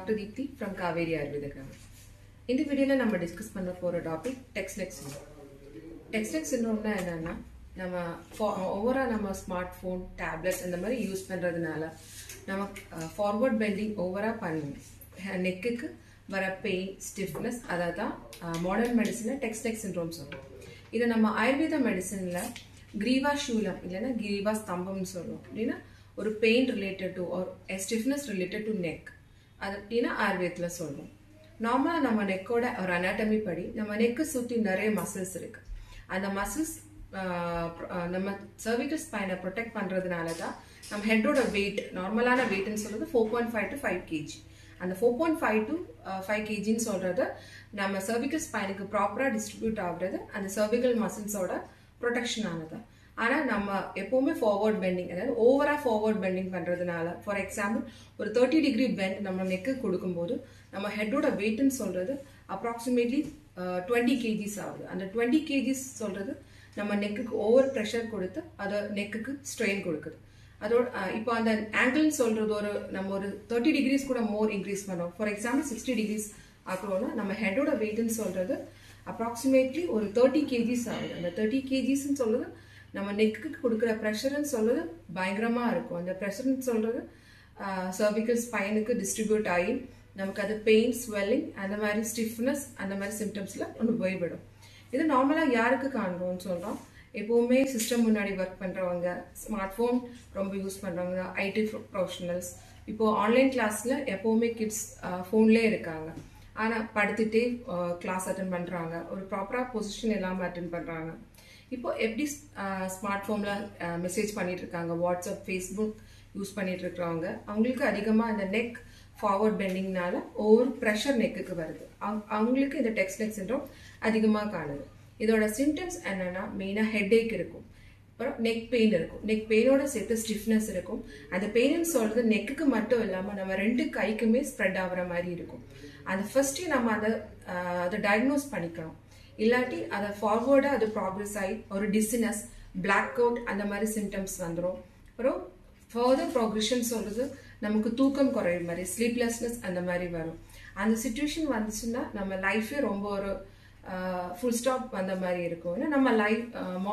doctor Deepti from Kaveri ஆயுர்வேத கிராமம் இந்த வீடியோவில் நம்ம டிஸ்கஸ் பண்ண போகிற டாபிக் டெக்ஸ்னெக் சிண்ட்ரோம் டெக்ஸ்னெக் சிண்ட்ரோம்னா என்னன்னா நம்ம ஓவராக நம்ம ஸ்மார்ட் ஃபோன் டேப்லெட் இந்த மாதிரி யூஸ் பண்ணுறதுனால நம்ம ஃபார்வர்ட் பெண்டிங் ஓவராக பண்ணுவோம் நெக்குக்கு வர பெயின் ஸ்டிஃப்னஸ் அதை தான் மாடர்ன் மெடிசனில் டெக்ஸ்னெக் சிண்ட்ரோம் சொல்லுவோம் இதை நம்ம ஆயுர்வேத மெடிசனில் கிரீவா ஷூலம் இல்லைன்னா கிரீவா ஸ்தம்பம்னு சொல்லுவோம் அப்படின்னா ஒரு பெயின் ரிலேட்டட் டு ஒரு ஸ்டிஃப்னஸ் ரிலேட்டட் டு நெக் அது அப்படின்னா ஆயுர்வேதத்தில் சொல்லுவோம் நார்மலாக நம்ம நெக்கோட ஒரு அனாட்டமி படி நம்ம நெக்கை சுற்றி நிறைய மசில்ஸ் இருக்கு அந்த மசில்ஸ் நம்ம சர்விக்கல் ஸ்பைனை ப்ரொடெக்ட் பண்ணுறதுனால தான் நம்ம ஹெட்டோட வெயிட் நார்மலான வெயிட்னு சொல்கிறது four point five to five K அந்த four point five to five கேஜின்னு சொல்கிறது நம்ம சர்விக்கல் ஸ்பைனுக்கு ப்ராப்பராக டிஸ்ட்ரிபியூட் ஆகுறது அந்த சர்விக்கல் மசில்ஸோட ப்ரொடெக்ஷன் ஆனது ஆனால் நம்ம எப்போவுமே ஃபார்வர்ட் பெண்டிங் அதாவது ஓவராக ஃபார்வர்ட் பெண்டிங் பண்ணுறதுனால ஃபார் எக்ஸாம்பிள் ஒரு தேர்ட்டி டிகிரி பெண்ட் நம்ம நெக்கு கொடுக்கும்போது நம்ம ஹெட்டோட வெயிட்னு சொல்கிறது அப்ராக்சிமேட்லி டுவெண்ட்டி கேஜிஸ் ஆகுது அந்த டுவெண்ட்டி கேஜிஸ் சொல்கிறது நம்ம நெக்குக்கு ஓவர் ப்ரெஷர் கொடுத்து அதை நெக்குக்கு ஸ்ட்ரெயின் கொடுக்குது அதோட இப்போ அந்த ஆங்கிள்னு சொல்கிறது ஒரு நம்ம ஒரு தேர்ட்டி டிகிரிஸ் கூட மோர் இன்க்ரீஸ் பண்ணோம் ஃபார் எக்ஸாம்பிள் சிக்ஸ்டி டிகிரிஸ் ஆக்குறோம்னா நம்ம ஹெட்டோட வெயிட்னு சொல்கிறது அப்ராக்சிமேட்லி ஒரு தேர்ட்டி கேஜிஸ் ஆகுது அந்த தேர்ட்டி கேஜிஸ்ன்னு சொல்கிறது நம்ம நெக்கு கொடுக்குற ப்ரெஷர்னு சொல்கிறது பயங்கரமாக இருக்கும் அந்த ப்ரெஷர்னு சொல்கிறது சர்விக்கல் ஸ்பைனுக்கு டிஸ்ட்ரிபியூட் ஆகி நமக்கு அது பெயின் ஸ்வெல்லிங் அந்த மாதிரி ஸ்டிஃப்னஸ் அந்த மாதிரி சிம்டம்ஸில் ஒன்று போய்விடும் இது நார்மலாக யாருக்கு காண்றோம்னு சொல்கிறோம் எப்போவுமே சிஸ்டம் முன்னாடி ஒர்க் பண்ணுறவங்க ஸ்மார்ட் ஃபோன் ரொம்ப யூஸ் பண்ணுறவங்க ஐடி ப்ரொஃபஷனல்ஸ் இப்போது ஆன்லைன் கிளாஸில் எப்போவுமே கிட்ஸ் ஃபோன்லேயே இருக்காங்க ஆனால் படுத்துகிட்டே கிளாஸ் அட்டன் பண்ணுறாங்க ஒரு ப்ராப்பராக பொசிஷன் இல்லாமல் அட்டன் பண்ணுறாங்க இப்போ எப்படி ஸ்மார்ட் ஃபோனில் மெசேஜ் பண்ணிட்டு இருக்காங்க வாட்ஸ்அப் ஃபேஸ்புக் யூஸ் பண்ணிட்டு இருக்கிறவங்க அவங்களுக்கு அதிகமாக இந்த நெக் ஃபார்வர்ட் பெண்டிங்னால ஒவ்வொரு ப்ரெஷர் நெக்குக்கு வருது அவங்களுக்கு இந்த டெக்ஸ்டெக் சிண்ட்ரோம் அதிகமாக காணுது இதோட சிம்டம்ஸ் என்னன்னா மெயினாக ஹெட்ஏக் இருக்கும் அப்புறம் நெக் பெயின் இருக்கும் நெக் பெயினோட சேர்த்து ஸ்டிஃப்னஸ் இருக்கும் அந்த பெயின்னு சொல்றது நெக்குக்கு மட்டும் இல்லாமல் நம்ம ரெண்டு கைக்குமே ஸ்ப்ரெட் ஆகிற மாதிரி இருக்கும் அது ஃபர்ஸ்டே நம்ம அதை அதை டயக்னோஸ் பண்ணிக்கணும் இல்லாட்டி அதை ஃபார்வர்டாக அது ப்ராக்ரஸ் ஆகி ஒரு டிசினஸ் பிளாக் அவுட் அந்த மாதிரி சிம்டம்ஸ் வந்துடும் அப்புறம் ஃபர்தர் ப்ரோக்ரெஷன் சொல்றது நமக்கு தூக்கம் குறைய மாதிரி ஸ்லீப்லெஸ்னஸ் அந்த மாதிரி வரும் அந்த சுச்சுவேஷன் வந்துச்சுன்னா நம்ம லைஃபே ரொம்ப ஒரு ஃபுல் ஸ்டாப் வந்த மாதிரி இருக்கும் ஏன்னா நம்ம லைஃப்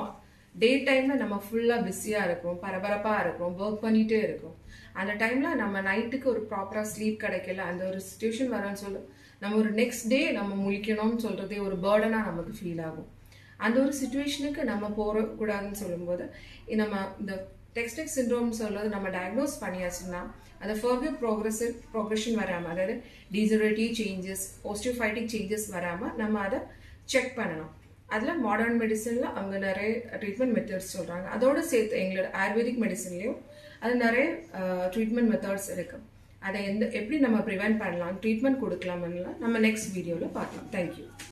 டே டைம்ல நம்ம ஃபுல்லாக பிஸியாக இருக்கும் பரபரப்பாக இருக்கும் ஒர்க் பண்ணிகிட்டே இருக்கும் அந்த டைமில் நம்ம நைட்டுக்கு ஒரு ப்ராப்பராக ஸ்லீப் கிடைக்கல அந்த ஒரு சுச்சுவேஷன் வரன்னு சொல்லு நம்ம ஒரு நெக்ஸ்ட் டே நம்ம முழிக்கணும்னு சொல்கிறதே ஒரு பேர்டனாக நமக்கு ஃபீல் ஆகும் அந்த ஒரு சுச்சுவேஷனுக்கு நம்ம போக கூடாதுன்னு சொல்லும்போது நம்ம இந்த டெக்ஸ்டெக் சிண்ட்ரோம் சொல்றது நம்ம டயக்னோஸ் பண்ணியாச்சுன்னா அந்த ஃபர்தர் ப்ரோக்ரஸிவ் ப்ரோக்ரெஷன் வராமல் அதாவது டீசரேட்டிவ் சேஞ்சஸ் ஓஸ்டியோஃபைட்டிக் சேஞ்சஸ் வராமல் நம்ம அதை செக் பண்ணணும் அதில் மாடர்ன் மெடிசனில் அவங்க நிறைய ட்ரீட்மெண்ட் மெத்தட்ஸ் சொல்கிறாங்க அதோடு சேர்த்து எங்களோட ஆயுர்வேதிக் மெடிசன்லேயும் அது நிறைய ட்ரீட்மெண்ட் மெத்தட்ஸ் இருக்குது அதை எந்த எப்படி நம்ம ப்ரிவென்ட் பண்ணலாம் ட்ரீட்மெண்ட் கொடுக்கலாம்லாம் நம்ம நெக்ஸ்ட் வீடியோவில் பார்க்கலாம் தேங்க்யூ